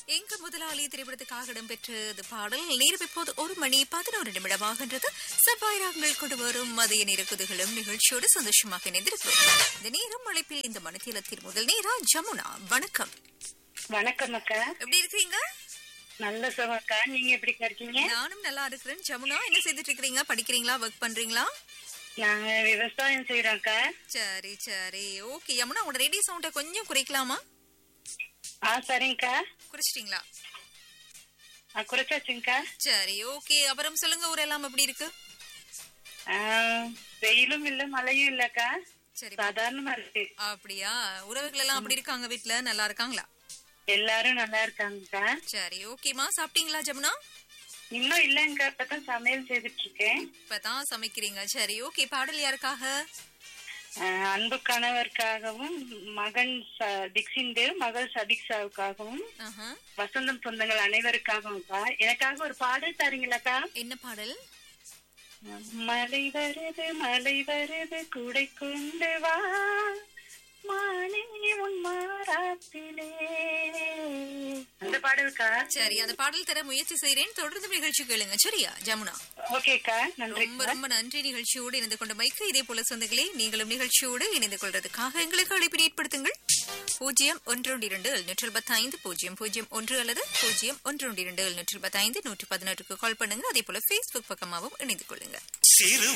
எங்க முதலாளி திரைப்படத்துக்காக இடம்பெற்றது பாடல் நேரம் இப்போது ஒரு மணி பதினோரு நிமிடமாகின்றது செவ்வாயிரங்கள் கொண்டு வரும் மதிய நிறக்குதுகளும் நிகழ்ச்சியோடு சந்தோஷமாக இணைந்திருக்கிறோம் இந்த நேரம் அழைப்பில் இந்த மனத்திலத்தின் முதல் நேரா ஜமுனா வணக்கம் வணக்கம் அக்கா எப்படி இருக்கிறீங்க நல்ல சுகம்க்கா நீங்க எப்படி இருக்கீங்க நானும் நல்லா இருக்கிறேன் ஜமுனா என்ன செய்துட்டு இருக்கிறீங்க படிக்கிறீங்களா ஒர்க் பண்றீங்களா நாங்க விவசாயம் செய்யறோம்க்கா சரி சரி ஓகே யமுனா உங்களோட ரேடியோ சவுண்ட கொஞ்சம் குறைக்கலாமா ஆ சரிங்கக்கா குறைச்சிட்டீங்களா ஆ, குறைச்சாச்சுங்கக்கா சரி ஓகே அப்புறம் சொல்லுங்க ஊரெல்லாம் எப்படி இருக்கு ஆ, வெயிலும் இல்ல மழையும் இல்லக்கா சரி சாதாரணமா இருக்கு அப்படியா உறவுகள் எல்லாம் அப்படி இருக்காங்க வீட்ல நல்லா இருக்காங்களா எல்லாரும் நல்லா இருக்காங்கக்கா சரி ஓகேமா சாப்பிட்டீங்களா ஜமுனா இன்னும் இல்லங்கக்கா இப்பதான் சமையல் செய்துட்டு இருக்கேன் இப்பதான் சமைக்கிறீங்க சரி ஓகே பாடல் யாருக்காக ஆ, அன்பு கணவருக்காகவும் மகன் ச- திக்ஷின் தேவ் மகள் சதீக்ஷாவுக்காகவும் ஆஹா. வசந்தம் சொந்தங்கள் அனைவருக்காகவும்க்கா எனக்காக ஒரு பாடல் தரீங்களாக்கா என்ன பாடல் மலை வருது மலை வருது குடை கொண்டு வா மானே உன் மாறாத்திலே அந்த பாடல்க்கா சரி அந்த பாடல் தர முயற்சி செய்றேன் தொடர்ந்து நிகழ்ச்சி கேளுங்க சரியா ஜமுனா ஓகேக்கா நன்றி ரொம்ப ரொம்ப நன்றி நிகழ்ச்சியோடு இணைந்து கொண்ட மைக்கு இதே போல சொந்தங்களே நீங்களும் நிகழ்ச்சியோடு இணைந்து கொள்றதுக்காக எங்களுக்கு அழைப்பினை ஏற்படுத்துங்கள் பூஜ்ஜியம் ஒன்று இரண்டு எழுநூற்று எழுபத்தி ஐந்து பூஜ்ஜியம் பூஜ்ஜியம் ஒன்று அல்லது பூஜ்ஜியம் ஒன்று இரண்டு எழுநூற்று எழுபத்தி ஐந்து நூற்று பதினெட்டுக்கு கால் பண்ணுங்க அதே போல Facebook பக்கமாகவும் இணைந்து கொள்ளுங்க சிறு